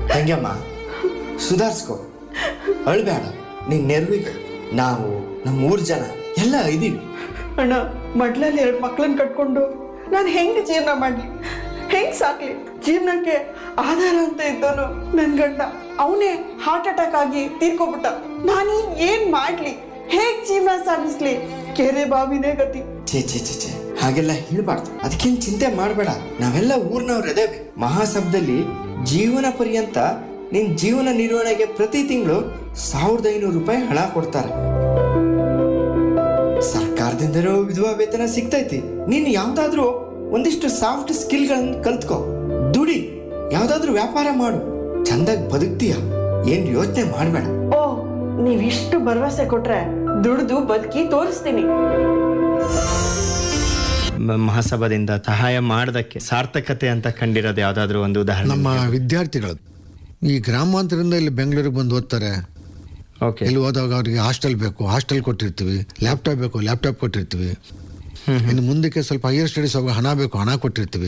ತಂಗ್ಯಮ್ಮ ಸುಧಾರಿಸ್ಕೊ ಅಳ್ಬೇಡ ನಿನ್ ನೆರವಿಗೆ ನಾವು ನಮ್ಮ ಮೂರು ಜನ ಎಲ್ಲ ಇದೀವಿ ಅಣ್ಣ ಮಡ್ಲಲ್ಲಿ ಎರಡು ಮಕ್ಳನ್ನ ಕಟ್ಕೊಂಡು ನಾನು ಹೆಂಗ್ ಜೀವನ ಮಾಡ್ಲಿ ಹೆಂಗ್ ಸಾಕ್ಲಿ ಜೀವನಕ್ಕೆ ಆಧಾರ ಅಂತ ಇದ್ದವನು ನನ್ ಗಂಡ ಅವನೇ ಹಾರ್ಟ್ ಅಟ್ಯಾಕ್ ಆಗಿ ತೀರ್ಕೊಬಿಟ್ಟ ನಾನೀಗ ಏನ್ ಮಾಡ್ಲಿ ಹೇಗ್ ಜೀವನ ಸಾಗಿಸ್ಲಿ ಕೆರೆ ಬಾವಿನೇ ಗತಿ ಛೇ ಛೇ ಛೇ ಛೇ ಹಾಗೆಲ್ಲ ಹೇಳ್ಬಾರ್ದು ಅದಕ್ಕೇನ್ ಚಿಂತೆ ಮಾಡಬೇಡ ನಾವೆಲ್ಲ ಊರ್ನವ್ರು ಅದೇವೆ ಮಹಾಸಭದಲ್ಲಿ ಜೀವನ ಪರ್ಯಂತ ನಿನ್ ಜೀವನ ನಿರ್ವಹಣೆಗೆ ಪ್ರತಿ ತಿಂಗಳು ಸಾವಿರದ ಐನೂರು ರೂಪಾಯಿ ಹಣ ಕೊಡ್ತಾರೆ ಸರ್ಕಾರದಿಂದಲೂ ವಿಧವಾ ವೇತನ ಸಿಗ್ತೈತಿ ನೀನು ಯಾವ್ದಾದ್ರೂ ಒಂದಿಷ್ಟು ಸಾಫ್ಟ್ ಸ್ಕಿಲ್ಗಳನ್ನ ಕಲ್ತ್ಕೋ ದುಡಿ ಯಾವ್ದಾದ್ರೂ ವ್ಯಾಪಾರ ಮಾಡು ಚಂದಾಗಿ ಬದುಕ್ತೀಯ ಏನ್ ಯೋಚನೆ ಮಾಡಬೇಡ ಓ ನೀವಿಷ್ಟು ಭರವಸೆ ಕೊಟ್ರೆ ದುಡ್ದು ಬದುಕಿ ತೋರಿಸ್ತೀನಿ ಮಹಾಸಭಾದಿಂದ ಸಹಾಯ ಮಾಡೋದಕ್ಕೆ ಸಾರ್ಥಕತೆ ಅಂತ ಕಂಡಿರೋದು ಯಾವ್ದಾದ್ರು ಒಂದು ಉದಾಹರಣೆ ನಮ್ಮ ವಿದ್ಯಾರ್ಥಿಗಳು ಈ ಗ್ರಾಮಾಂತರದಿಂದ ಇಲ್ಲಿ ಬೆಂಗಳೂರಿಗೆ ಬಂದು ಓದ್ತಾರೆ ಓಕೆ ಇಲ್ಲಿ ಹೋದಾಗ ಅವ್ರಿಗೆ ಹಾಸ್ಟೆಲ್ ಬೇಕು ಹಾಸ್ಟೆಲ್ ಕೊಟ್ಟಿರ್ತೀವಿ ಲ್ಯಾಪ್ಟಾಪ್ ಬೇಕು ಲ್ಯಾಪ್ಟಾಪ್ ಕೊಟ್ಟಿರ್ತೀವಿ ಇನ್ನು ಮುಂದಕ್ಕೆ ಸ್ವಲ್ಪ ಹೈಯರ್ ಸ್ಟಡೀಸ್ ಹೋಗೋ ಹಣ ಬೇಕು ಹಣ ಕೊಟ್ಟಿರ್ತೀವಿ